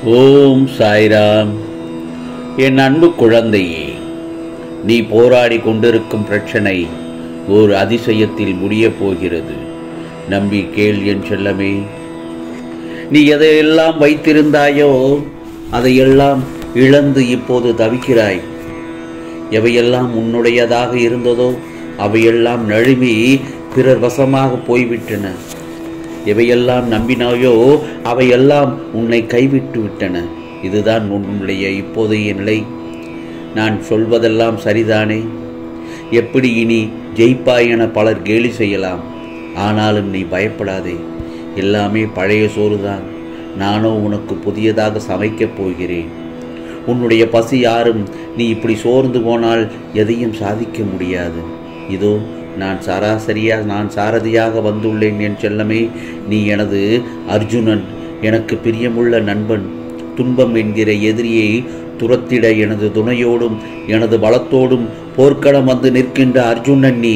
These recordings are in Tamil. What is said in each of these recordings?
ஓம் சாய்ராம் என் அன்பு குழந்தையே நீ போராடி கொண்டிருக்கும் பிரச்சனை ஓர் அதிசயத்தில் முடியப் போகிறது நம்பி கேள் என் செல்லமே நீ எதையெல்லாம் வைத்திருந்தாயோ அதையெல்லாம் இழந்து இப்போது தவிக்கிறாய் எவையெல்லாம் உன்னுடையதாக இருந்ததோ அவையெல்லாம் நழுவி பிறர் வசமாக போய்விட்டன எவையெல்லாம் நம்பினாயோ அவையெல்லாம் உன்னை கைவிட்டு விட்டன இதுதான் உன்னுடைய இப்போதைய நிலை நான் சொல்வதெல்லாம் சரிதானே எப்படி இனி ஜெயிப்பாய் என பலர் கேலி செய்யலாம் ஆனாலும் நீ பயப்படாதே எல்லாமே பழைய சோறுதான் நானோ உனக்கு புதியதாக சமைக்கப் போகிறேன் உன்னுடைய பசி யாரும் நீ இப்படி சோர்ந்து போனால் எதையும் சாதிக்க முடியாது இதோ நான் சராசரியாக நான் சாரதியாக வந்துள்ளேன் என் செல்லமே நீ எனது அர்ஜுனன் எனக்கு பிரியமுள்ள நண்பன் துன்பம் என்கிற எதிரியை துரத்திட எனது துணையோடும் எனது பலத்தோடும் போர்க்களம் வந்து நிற்கின்ற அர்ஜுனன் நீ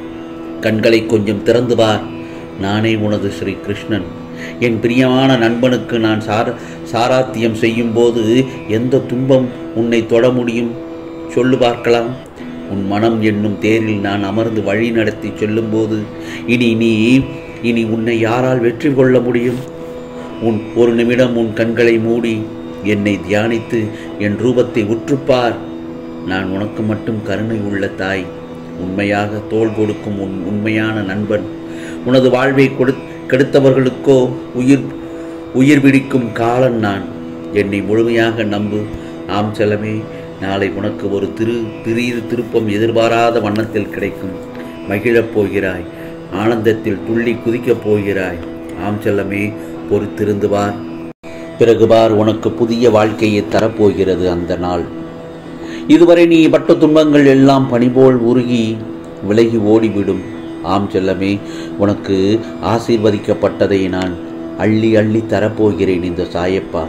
கண்களை கொஞ்சம் திறந்து பார் நானே உனது ஸ்ரீ கிருஷ்ணன் என் பிரியமான நண்பனுக்கு நான் சார சாராத்தியம் செய்யும்போது எந்த துன்பம் உன்னை தொட முடியும் சொல்லு பார்க்கலாம் உன் மனம் என்னும் தேரில் நான் அமர்ந்து வழி நடத்தி சொல்லும்போது இனி நீ இனி உன்னை யாரால் வெற்றி கொள்ள முடியும் உன் ஒரு நிமிடம் உன் கண்களை மூடி என்னை தியானித்து என் ரூபத்தை உற்றுப்பார் நான் உனக்கு மட்டும் கருணை உள்ள தாய் உண்மையாக தோள் கொடுக்கும் உன் உண்மையான நண்பன் உனது வாழ்வை கொடு கெடுத்தவர்களுக்கோ உயிர் உயிர் பிடிக்கும் காலன் நான் என்னை முழுமையாக நம்பு ஆம் செல்லமே நாளை உனக்கு ஒரு திரு திடீர் திருப்பம் எதிர்பாராத வண்ணத்தில் கிடைக்கும் மகிழப் போகிறாய் ஆனந்தத்தில் துள்ளி குதிக்கப் போகிறாய் ஆம் செல்லமே பொறுத்திருந்து பார் பிறகு பார் உனக்கு புதிய வாழ்க்கையை தரப்போகிறது அந்த நாள் இதுவரை நீ பட்ட துன்பங்கள் எல்லாம் பனிபோல் உருகி விலகி ஓடிவிடும் ஆம் செல்லமே உனக்கு ஆசீர்வதிக்கப்பட்டதை நான் அள்ளி அள்ளி தரப்போகிறேன் இந்த சாயப்பா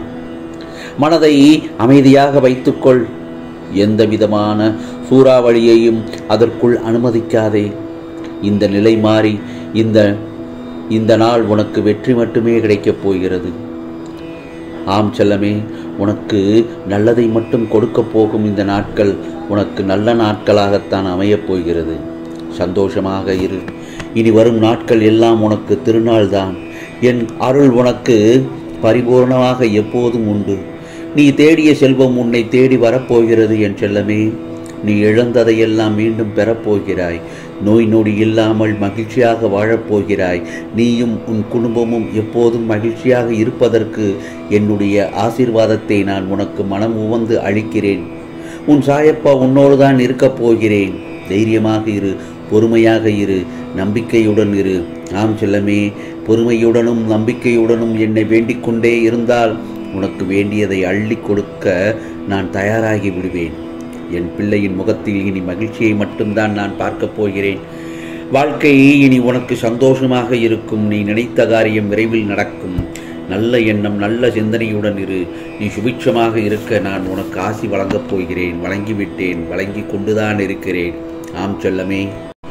மனதை அமைதியாக வைத்துக்கொள் எந்த விதமான சூறாவளியையும் அதற்குள் அனுமதிக்காதே இந்த நிலை மாறி இந்த இந்த நாள் உனக்கு வெற்றி மட்டுமே கிடைக்கப் போகிறது ஆம் செல்லமே உனக்கு நல்லதை மட்டும் கொடுக்கப் போகும் இந்த நாட்கள் உனக்கு நல்ல நாட்களாகத்தான் அமையப் போகிறது சந்தோஷமாக இரு இனி வரும் நாட்கள் எல்லாம் உனக்கு திருநாள்தான் என் அருள் உனக்கு பரிபூர்ணமாக எப்போதும் உண்டு நீ தேடிய செல்வம் உன்னை தேடி வரப்போகிறது என் செல்லமே நீ இழந்ததையெல்லாம் மீண்டும் பெறப்போகிறாய் நோய் நொடி இல்லாமல் மகிழ்ச்சியாக வாழப்போகிறாய் நீயும் உன் குடும்பமும் எப்போதும் மகிழ்ச்சியாக இருப்பதற்கு என்னுடைய ஆசீர்வாதத்தை நான் உனக்கு மனம் உவந்து அளிக்கிறேன் உன் சாயப்பா உன்னோடு தான் இருக்கப் போகிறேன் தைரியமாக இரு பொறுமையாக இரு நம்பிக்கையுடன் இரு ஆம் செல்லமே பொறுமையுடனும் நம்பிக்கையுடனும் என்னை வேண்டிக் கொண்டே இருந்தால் உனக்கு வேண்டியதை அள்ளி கொடுக்க நான் தயாராகி விடுவேன் என் பிள்ளையின் முகத்தில் இனி மகிழ்ச்சியை மட்டும்தான் நான் பார்க்கப் போகிறேன் வாழ்க்கை இனி உனக்கு சந்தோஷமாக இருக்கும் நீ நினைத்த காரியம் விரைவில் நடக்கும் நல்ல எண்ணம் நல்ல சிந்தனையுடன் இரு நீ சுபிட்சமாக இருக்க நான் உனக்கு ஆசி வழங்கப் போகிறேன் வழங்கிவிட்டேன் வழங்கி கொண்டுதான் இருக்கிறேன் ஆம் செல்லமே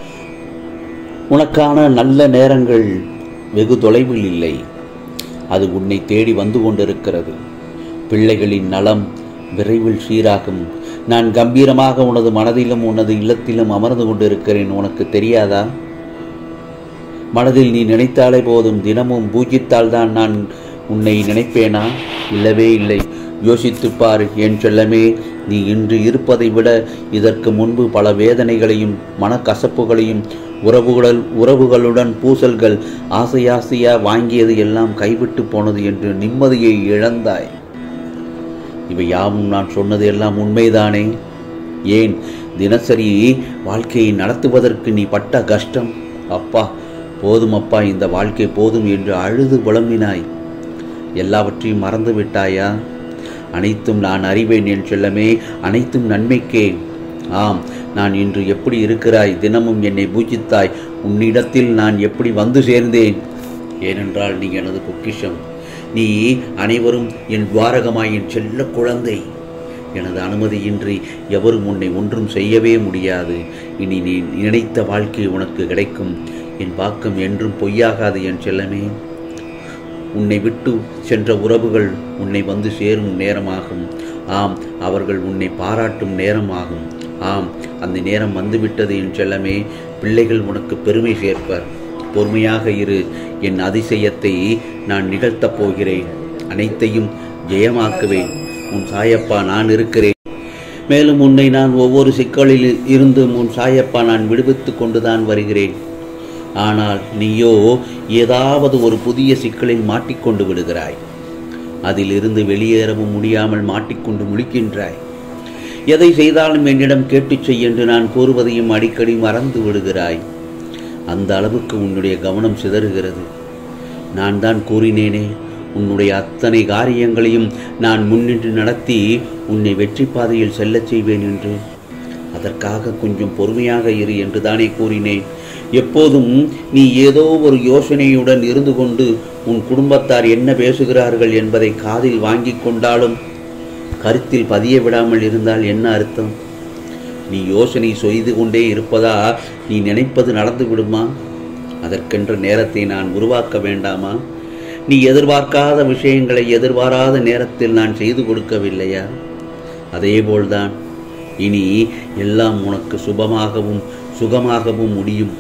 உனக்கான நல்ல நேரங்கள் வெகு தொலைவில் இல்லை அது உன்னை தேடி வந்து கொண்டிருக்கிறது பிள்ளைகளின் நலம் விரைவில் சீராகும் நான் கம்பீரமாக உனது மனதிலும் உனது இல்லத்திலும் அமர்ந்து கொண்டிருக்கிறேன் உனக்கு தெரியாதா மனதில் நீ நினைத்தாலே போதும் தினமும் பூஜித்தால் தான் நான் உன்னை நினைப்பேனா இல்லவே இல்லை யோசித்துப் பார் என் செல்லமே நீ இன்று இருப்பதை விட இதற்கு முன்பு பல வேதனைகளையும் மனக்கசப்புகளையும் உறவுகள் உறவுகளுடன் பூசல்கள் ஆசையாசையா வாங்கியது எல்லாம் கைவிட்டு போனது என்று நிம்மதியை இழந்தாய் இவை யாவும் நான் சொன்னது எல்லாம் உண்மைதானே ஏன் தினசரி வாழ்க்கையை நடத்துவதற்கு நீ பட்ட கஷ்டம் அப்பா போதும் அப்பா இந்த வாழ்க்கை போதும் என்று அழுது புலம்பினாய் எல்லாவற்றையும் மறந்து விட்டாயா அனைத்தும் நான் அறிவேன் என் செல்லமே அனைத்தும் நன்மைக்கே ஆம் நான் இன்று எப்படி இருக்கிறாய் தினமும் என்னை பூஜித்தாய் உன்னிடத்தில் நான் எப்படி வந்து சேர்ந்தேன் ஏனென்றால் நீ எனது பொக்கிஷம் நீ அனைவரும் என் துவாரகமாய் என் செல்ல குழந்தை எனது அனுமதியின்றி எவரும் உன்னை ஒன்றும் செய்யவே முடியாது இனி நீ நினைத்த வாழ்க்கை உனக்கு கிடைக்கும் என் பாக்கம் என்றும் பொய்யாகாது என் செல்லமே உன்னை விட்டு சென்ற உறவுகள் உன்னை வந்து சேரும் நேரமாகும் ஆம் அவர்கள் உன்னை பாராட்டும் நேரமாகும் ஆம் அந்த நேரம் வந்துவிட்டது என் செல்லமே பிள்ளைகள் உனக்கு பெருமை சேர்ப்பர் பொறுமையாக இரு என் அதிசயத்தை நான் நிகழ்த்தப் போகிறேன் அனைத்தையும் ஜெயமாக்குவேன் உன் சாயப்பா நான் இருக்கிறேன் மேலும் உன்னை நான் ஒவ்வொரு சிக்கலில் இருந்தும் உன் சாயப்பா நான் விடுவித்துக் கொண்டுதான் வருகிறேன் ஆனால் நீயோ ஏதாவது ஒரு புதிய சிக்கலில் மாட்டிக்கொண்டு விடுகிறாய் அதிலிருந்து வெளியேறவும் முடியாமல் மாட்டிக்கொண்டு முழிக்கின்றாய் எதை செய்தாலும் என்னிடம் கேட்டுச் செய் என்று நான் கூறுவதையும் அடிக்கடி மறந்து விடுகிறாய் அந்த அளவுக்கு உன்னுடைய கவனம் சிதறுகிறது நான் தான் கூறினேனே உன்னுடைய அத்தனை காரியங்களையும் நான் முன்னின்று நடத்தி உன்னை வெற்றி பாதையில் செல்லச் செய்வேன் என்று அதற்காக கொஞ்சம் பொறுமையாக இரு என்று தானே கூறினேன் எப்போதும் நீ ஏதோ ஒரு யோசனையுடன் இருந்து கொண்டு உன் குடும்பத்தார் என்ன பேசுகிறார்கள் என்பதை காதில் வாங்கிக் கொண்டாலும் கருத்தில் பதிய விடாமல் இருந்தால் என்ன அர்த்தம் நீ யோசனை செய்து கொண்டே இருப்பதா நீ நினைப்பது நடந்து விடுமா அதற்கென்ற நேரத்தை நான் உருவாக்க வேண்டாமா நீ எதிர்பார்க்காத விஷயங்களை எதிர்பாராத நேரத்தில் நான் செய்து கொடுக்கவில்லையா அதேபோல்தான் இனி எல்லாம் உனக்கு சுபமாகவும் சுகமாகவும் முடியும்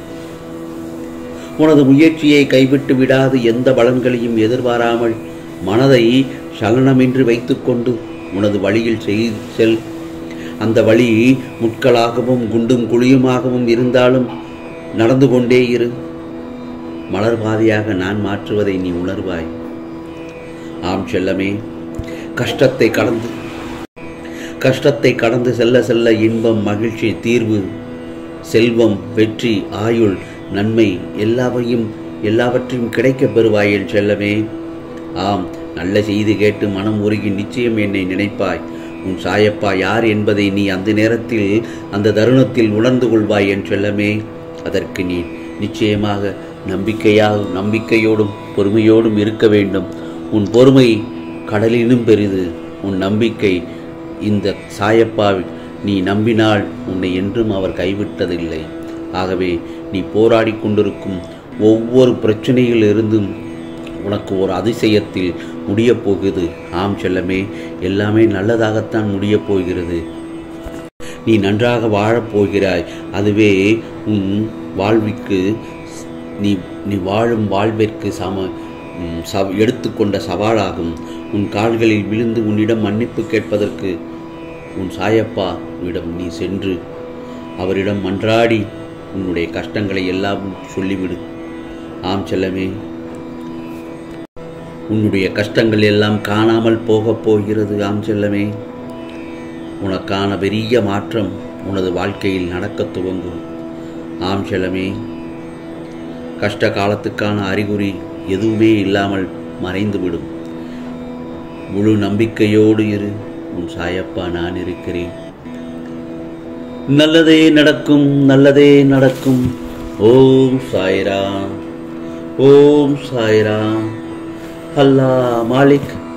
உனது முயற்சியை கைவிட்டு விடாது எந்த பலன்களையும் எதிர்பாராமல் மனதை சலனமின்றி வைத்துக்கொண்டு உனது வழியில் செய் செல் அந்த வழி முட்களாகவும் குண்டும் குழியுமாகவும் இருந்தாலும் நடந்து கொண்டே இரு மலர் பாதையாக நான் மாற்றுவதை நீ உணர்வாய் ஆம் செல்லமே கஷ்டத்தை கடந்து கஷ்டத்தை கடந்து செல்ல செல்ல இன்பம் மகிழ்ச்சி தீர்வு செல்வம் வெற்றி ஆயுள் நன்மை எல்லாவையும் எல்லாவற்றையும் கிடைக்கப் பெறுவாய் என் செல்லமே ஆம் நல்ல செய்தி கேட்டு மனம் உருகி நிச்சயம் என்னை நினைப்பாய் உன் சாயப்பா யார் என்பதை நீ அந்த நேரத்தில் அந்த தருணத்தில் உணர்ந்து கொள்வாய் என் செல்லமே அதற்கு நீ நிச்சயமாக நம்பிக்கையாக நம்பிக்கையோடும் பொறுமையோடும் இருக்க வேண்டும் உன் பொறுமை கடலினும் பெரிது உன் நம்பிக்கை இந்த சாயப்பா நீ நம்பினால் உன்னை என்றும் அவர் கைவிட்டதில்லை ஆகவே நீ போராடி கொண்டிருக்கும் ஒவ்வொரு பிரச்சனையிலிருந்தும் உனக்கு ஒரு அதிசயத்தில் முடியப் போகுது ஆம் செல்லமே எல்லாமே நல்லதாகத்தான் முடியப் போகிறது நீ நன்றாக வாழப் போகிறாய் அதுவே உன் வாழ்விற்கு நீ நீ வாழும் வாழ்விற்கு சம ம், சவ எடுத்துக்கொண்ட சவாலாகும் உன் கால்களில் விழுந்து உன்னிடம் மன்னிப்பு கேட்பதற்கு உன் சாயப்பா இடம் நீ சென்று அவரிடம் மன்றாடி உன்னுடைய கஷ்டங்களை எல்லாம் சொல்லிவிடு ஆம் செல்லமே உன்னுடைய கஷ்டங்கள் எல்லாம் காணாமல் போகப் போகிறது ஆம் செல்லமே உனக்கான பெரிய மாற்றம் உனது வாழ்க்கையில் நடக்கத் துவங்கும் ஆம் செல்லமே கஷ்ட காலத்துக்கான அறிகுறி எதுவுமே இல்லாமல் மறைந்துவிடும் முழு நம்பிக்கையோடு இரு உன் சாயப்பா நான் இருக்கிறேன் நல்லதே நடக்கும் நல்லதே நடக்கும் ஓம் சாய்ராம் ஓம் சாய்ராம் அல்லா மாலிக்